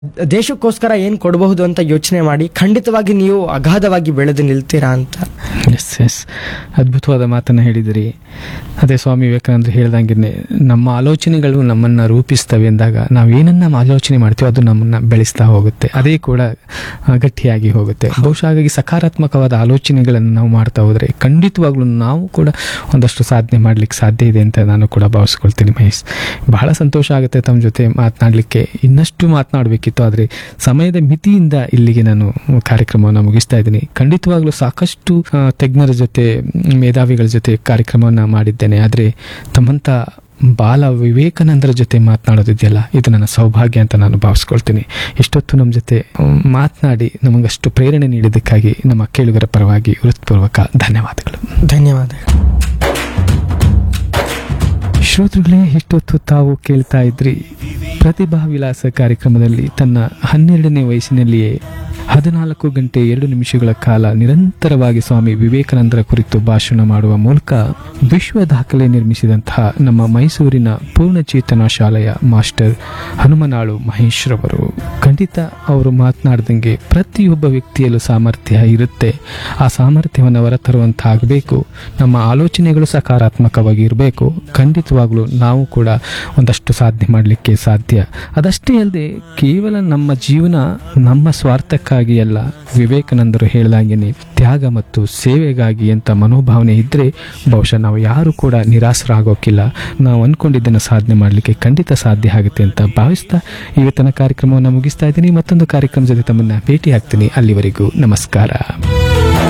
ದೇಶಕ್ಕೋಸ್ಕರ ಏನು ಕೊಡಬಹುದು ಅಂತ ಯೋಚನೆ ಮಾಡಿ ಖಂಡಿತವಾಗಿ ನೀವು ಅಗಾಧವಾಗಿ ಬೆಳೆದು ನಿಲ್ತೀರಾ ಅಂತ ಎಸ್ ಎಸ್ ಅದ್ಭುತವಾದ ಮಾತನ್ನು ಹೇಳಿದಿರಿ ಅದೇ ಸ್ವಾಮಿ ವಿವೇಕಾನಂದರು ಹೇಳ್ದಂಗೆ ನಮ್ಮ ಆಲೋಚನೆಗಳು ನಮ್ಮನ್ನು ರೂಪಿಸ್ತವೆ ಎಂದಾಗ ನಾವು ಏನನ್ನ ಆಲೋಚನೆ ಮಾಡ್ತೀವೋ ಅದು ನಮ್ಮನ್ನು ಬೆಳೆಸ್ತಾ ಹೋಗುತ್ತೆ ಅದೇ ಕೂಡ ಆ, ಗಟ್ಟಿಯಾಗಿ ಹೋಗುತ್ತೆ ಬಹುಶಃ ಹಾಗಾಗಿ ಸಕಾರಾತ್ಮಕವಾದ ಆಲೋಚನೆಗಳನ್ನು ನಾವು ಮಾಡ್ತಾ ಹೋದರೆ ಖಂಡಿತವಾಗ್ಲೂ ನಾವು ಕೂಡ ಒಂದಷ್ಟು ಸಾಧನೆ ಮಾಡಲಿಕ್ಕೆ ಸಾಧ್ಯ ಇದೆ ಅಂತ ನಾನು ಕೂಡ ಭಾವಿಸ್ಕೊಳ್ತೀನಿ ಮಹೇಶ್ ಬಹಳ ಸಂತೋಷ ಆಗುತ್ತೆ ತಮ್ಮ ಜೊತೆ ಮಾತನಾಡಲಿಕ್ಕೆ ಇನ್ನಷ್ಟು ಮಾತನಾಡಬೇಕಿತ್ತು ಆದರೆ ಸಮಯದ ಮಿತಿಯಿಂದ ಇಲ್ಲಿಗೆ ನಾನು ಕಾರ್ಯಕ್ರಮವನ್ನು ಮುಗಿಸ್ತಾ ಇದ್ದೀನಿ ಖಂಡಿತವಾಗ್ಲೂ ಸಾಕಷ್ಟು ಆ, ತಜ್ಞರ ಜೊತೆ ಮೇಧಾವಿಗಳ ಜೊತೆ ಕಾರ್ಯಕ್ರಮವನ್ನು ಮಾಡಿದ್ದೇನೆ ಆದರೆ ತಮ್ಮಂಥ ಬಾಲ ವಿವೇಕಾನಂದರ ಜೊತೆ ಮಾತನಾಡೋದಿದೆಯಲ್ಲ ಇದು ನನ್ನ ಸೌಭಾಗ್ಯ ಅಂತ ನಾನು ಭಾವಿಸ್ಕೊಳ್ತೀನಿ ಇಷ್ಟೊತ್ತು ನಮ್ಮ ಜೊತೆ ಮ್, ಮಾತನಾಡಿ ನಮಗಷ್ಟು ಪ್ರೇರಣೆ ನೀಡಿದ್ದಕ್ಕಾಗಿ ನಮ್ಮ ಕೇಳುಗರ ಪರವಾಗಿ ಹೃತ್ಪೂರ್ವಕ ಧನ್ಯವಾದಗಳು ಧನ್ಯವಾದಗಳು ಶ್ರೋತೃಗಳೇ ಇಷ್ಟೊತ್ತು ತಾವು ಕೇಳ್ತಾ ಇದ್ರಿ ಪ್ರತಿಭಾ ವಿಲಾಸ ಕಾರ್ಯಕ್ರಮದಲ್ಲಿ ತನ್ನ ಹನ್ನೆರಡನೇ ವಯಸ್ಸಿನಲ್ಲಿಯೇ ಹದಿನಾಲ್ಕು ಗಂಟೆ ಎರಡು ನಿಮಿಷಗಳ ಕಾಲ ನಿರಂತರವಾಗಿ ಸ್ವಾಮಿ ವಿವೇಕಾನಂದರ ಕುರಿತು ಭಾಷಣ ಮಾಡುವ ಮೂಲಕ ವಿಶ್ವ ದಾಖಲೆ ನಿರ್ಮಿಸಿದಂತಹ ನಮ್ಮ ಮೈಸೂರಿನ ಪೂರ್ಣಚೇತನ ಶಾಲೆಯ ಮಾಸ್ಟರ್ ಹನುಮನಾಳು ಮಹೇಶ್ ರವರು ಖಂಡಿತ ಅವರು ಮಾತನಾಡ್ದಂಗೆ ಪ್ರತಿಯೊಬ್ಬ ವ್ಯಕ್ತಿಯಲ್ಲೂ ಸಾಮರ್ಥ್ಯ ಇರುತ್ತೆ ಆ ಸಾಮರ್ಥ್ಯವನ್ನು ಹೊರತರುವಂತಾಗಬೇಕು ನಮ್ಮ ಆಲೋಚನೆಗಳು ಸಕಾರಾತ್ಮಕವಾಗಿ ಇರಬೇಕು ಖಂಡಿತವಾಗ್ಲೂ ನಾವು ಕೂಡ ಒಂದಷ್ಟು ಸಾಧನೆ ಮಾಡಲಿಕ್ಕೆ ಸಾಧ್ಯ ಅದಷ್ಟೇ ಅಲ್ಲದೆ ಕೇವಲ ನಮ್ಮ ಜೀವನ ನಮ್ಮ ಸ್ವಾರ್ಥಕ್ಕಾಗಿ ಅಲ್ಲ ವಿವೇಕಾನಂದರು ಹೇಳ್ದಂಗೆನೆ ತ್ಯಾಗ ಮತ್ತು ಸೇವೆಗಾಗಿ ಅಂತ ಮನೋಭಾವನೆ ಇದ್ದರೆ ಬಹುಶಃ ನಾವು ಯಾರು ಕೂಡ ನಿರಾಸರಾಗೋಕ್ಕಿಲ್ಲ ನಾವು ಅಂದ್ಕೊಂಡಿದ್ದನ್ನು ಸಾಧನೆ ಮಾಡಲಿಕ್ಕೆ ಖಂಡಿತ ಸಾಧ್ಯ ಆಗುತ್ತೆ ಅಂತ ಭಾವಿಸ್ತಾ ಇವತ್ತಿನ ಕಾರ್ಯಕ್ರಮವನ್ನು ಮುಗಿಸ್ತಾ ಇದ್ದೀನಿ ಮತ್ತೊಂದು ಕಾರ್ಯಕ್ರಮ ಜೊತೆ ತಮ್ಮನ್ನು ಭೇಟಿ ಆಗ್ತೀನಿ ಅಲ್ಲಿವರೆಗೂ ನಮಸ್ಕಾರ